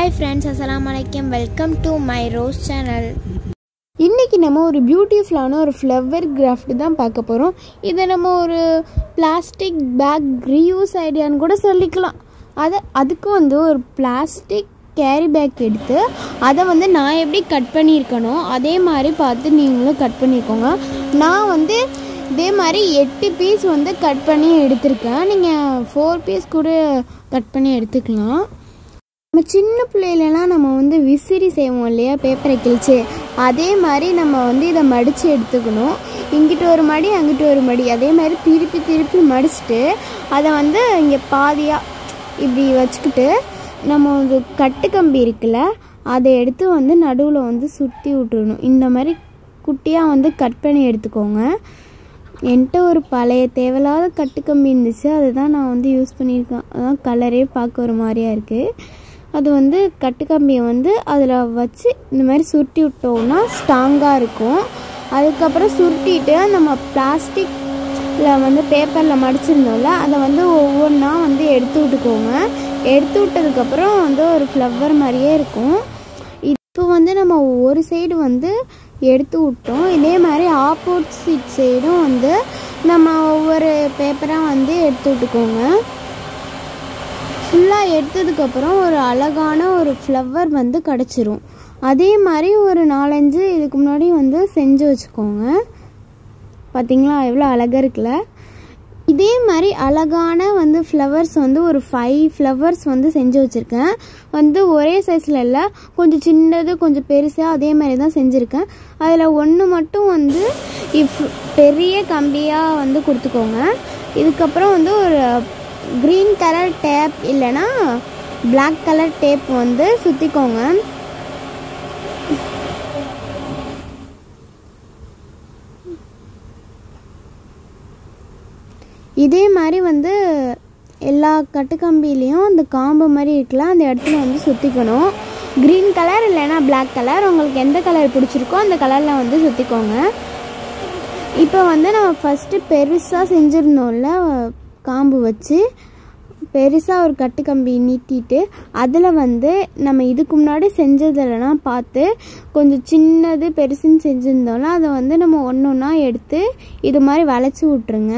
hi friends அஸ்ஸலாமு அலைக்கும் welcome to my Rose channel இன்றைக்கி நம்ம ஒரு பியூட்டிஃபுல்லான ஒரு ஃப்ளவர் கிராஃப்ட் தான் பார்க்க போகிறோம் இதை நம்ம ஒரு பிளாஸ்டிக் பேக் ரீயூஸ் ஐடியான்னு கூட சொல்லிக்கலாம் அதை அதுக்கு வந்து ஒரு பிளாஸ்டிக் கேரி பேக் எடுத்து அதை வந்து நான் எப்படி கட் பண்ணியிருக்கனோ அதே மாதிரி பார்த்து நீங்களும் கட் பண்ணிக்கோங்க நான் வந்து இதே மாதிரி எட்டு பீஸ் வந்து கட் பண்ணி எடுத்திருக்கேன் நீங்கள் ஃபோர் பீஸ் கூட கட் பண்ணி எடுத்துக்கலாம் நம்ம சின்ன பிள்ளையிலலாம் நம்ம வந்து விசிறி செய்வோம் இல்லையா பேப்பரை கிழிச்சு அதே மாதிரி நம்ம வந்து இதை மடித்து எடுத்துக்கணும் இங்கிட்டு ஒரு மடி அங்கிட்டு ஒரு மடி அதே மாதிரி திருப்பி திருப்பி மடிச்சுட்டு அதை வந்து இங்கே பாதியாக இப்படி வச்சுக்கிட்டு நம்ம ஒரு கட்டு கம்பி இருக்குல்ல அதை எடுத்து வந்து நடுவில் வந்து சுற்றி விட்டுறணும் இந்த மாதிரி குட்டியாக வந்து கட் பண்ணி எடுத்துக்கோங்க என்கிட்ட ஒரு பழைய தேவையில்லாத கட்டுக்கம்பி இருந்துச்சு அதுதான் நான் வந்து யூஸ் பண்ணியிருக்கேன் அதான் கலரே பார்க்க ஒரு மாதிரியா இருக்குது அது வந்து கட்டுக்கம்பியை வந்து அதில் வச்சு இந்த மாதிரி சுருட்டி விட்டோம்னா ஸ்ட்ராங்காக இருக்கும் அதுக்கப்புறம் சுருட்டிட்டு நம்ம பிளாஸ்டிக்கில் வந்து பேப்பரில் மடிச்சிருந்தோம்ல அதை வந்து ஒவ்வொன்றா வந்து எடுத்து விட்டுக்கோங்க எடுத்து விட்டதுக்கப்புறம் வந்து ஒரு ஃப்ளவர் மாதிரியே இருக்கும் இப்போ வந்து நம்ம ஒரு சைடு வந்து எடுத்து விட்டோம் இதே மாதிரி ஆப்போசிட் சைடும் வந்து நம்ம ஒவ்வொரு பேப்பராக வந்து எடுத்து விட்டுக்கோங்க ஃபுல்லாக எடுத்ததுக்கப்புறம் ஒரு அழகான ஒரு ஃப்ளவர் வந்து கிடச்சிரும் அதே மாதிரி ஒரு நாலஞ்சு இதுக்கு முன்னாடி வந்து செஞ்சு வச்சுக்கோங்க பார்த்தீங்களா எவ்வளோ அழகாக இருக்குல்ல இதே மாதிரி அழகான வந்து ஃப்ளவர்ஸ் வந்து ஒரு ஃபைவ் ஃப்ளவர்ஸ் வந்து செஞ்சு வச்சுருக்கேன் வந்து ஒரே சைஸில் இல்லை கொஞ்சம் சின்னது கொஞ்சம் பெருசாக அதே மாதிரி தான் செஞ்சுருக்கேன் அதில் ஒன்று மட்டும் வந்து இஃப் பெரிய கம்பியாக வந்து கொடுத்துக்கோங்க இதுக்கப்புறம் வந்து ஒரு க்ரீன் கலர் டேப் இல்லைன்னா Black கலர் டேப் வந்து சுற்றிக்கோங்க இதே மாதிரி வந்து எல்லா கட்டுக்கம்பிலையும் அந்த காம்பு மாதிரி இருக்குல்ல அந்த இடத்துல வந்து சுற்றிக்கணும் க்ரீன் கலர் இல்லைன்னா Black கலர் உங்களுக்கு எந்த கலர் பிடிச்சிருக்கோ அந்த கலரில் வந்து சுற்றிக்கோங்க இப்போ வந்து நம்ம ஃபஸ்ட்டு பெருசாக செஞ்சுருந்தோம்ல காம்பு வச்சு பெருசாக ஒரு கட்டுக்கம்பி நீட்டிட்டு அதில் வந்து நம்ம இதுக்கு முன்னாடி செஞ்சதுலலாம் பார்த்து கொஞ்சம் சின்னது பெருசுன்னு செஞ்சுருந்தோம்ல அதை வந்து நம்ம ஒன்று ஒன்றா எடுத்து இது மாதிரி வளைச்சி விட்ருங்க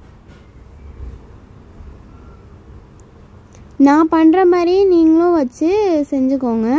நான் பண்ணுற மாதிரி நீங்களும் வச்சு செஞ்சுக்கோங்க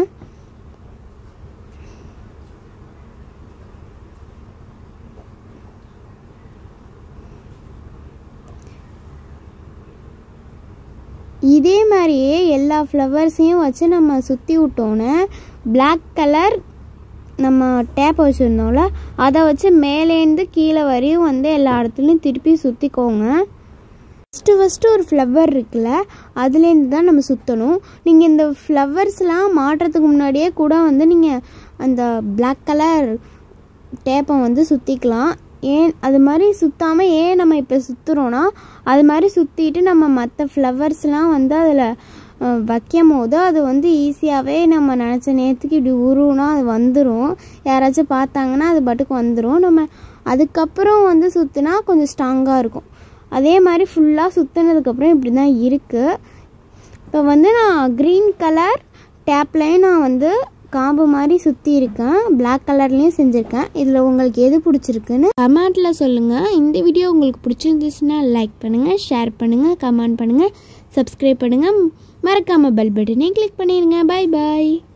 இதே மாதிரியே எல்லா ஃப்ளவர்ஸையும் வச்சு நம்ம சுற்றி விட்டோன்னே Black கலர் நம்ம டேப் வச்சுருந்தோம்ல அதை வச்சு மேலேருந்து கீழே வரையும் வந்து எல்லா இடத்துலையும் திருப்பி சுற்றிக்கோங்க ஃபஸ்ட்டு ஃபஸ்ட்டு ஒரு ஃப்ளவர் இருக்குல்ல அதுலேருந்து தான் நம்ம சுற்றணும் நீங்கள் இந்த ஃப்ளவர்ஸ்லாம் மாட்டுறதுக்கு முன்னாடியே கூட வந்து நீங்கள் அந்த Black கலர் டேப்பை வந்து சுற்றிக்கலாம் ஏன் அது மாதிரி சுற்றாமல் ஏன் நம்ம இப்போ சுற்றுறோன்னா அது மாதிரி சுற்றிட்டு நம்ம மற்ற ஃப்ளவர்ஸ்லாம் வந்து அதில் வைக்கும் போது அது வந்து ஈஸியாகவே நம்ம நினச்ச நேரத்துக்கு இப்படி உருவுனா அது வந்துடும் யாராச்சும் பார்த்தாங்கன்னா அது பாட்டுக்கு வந்துடும் நம்ம அதுக்கப்புறம் வந்து சுற்றினா கொஞ்சம் ஸ்ட்ராங்காக இருக்கும் அதே மாதிரி ஃபுல்லாக சுற்றினதுக்கப்புறம் இப்படி தான் இருக்குது இப்போ வந்து நான் க்ரீன் கலர் டேப்லேயும் நான் வந்து காம்பு மாதிரி சுற்றி இருக்கேன் Black கலர்லேயும் செஞ்சுருக்கேன் இதில் உங்களுக்கு எது பிடிச்சிருக்குன்னு கமெண்ட்டில் சொல்லுங்கள் இந்த வீடியோ உங்களுக்கு பிடிச்சிருந்துச்சுன்னா லைக் பண்ணுங்கள் ஷேர் பண்ணுங்கள் கமெண்ட் பண்ணுங்கள் சப்ஸ்கிரைப் பண்ணுங்கள் மறக்காமல் பெல் பட்டனையும் கிளிக் பண்ணிடுங்க பாய் பாய்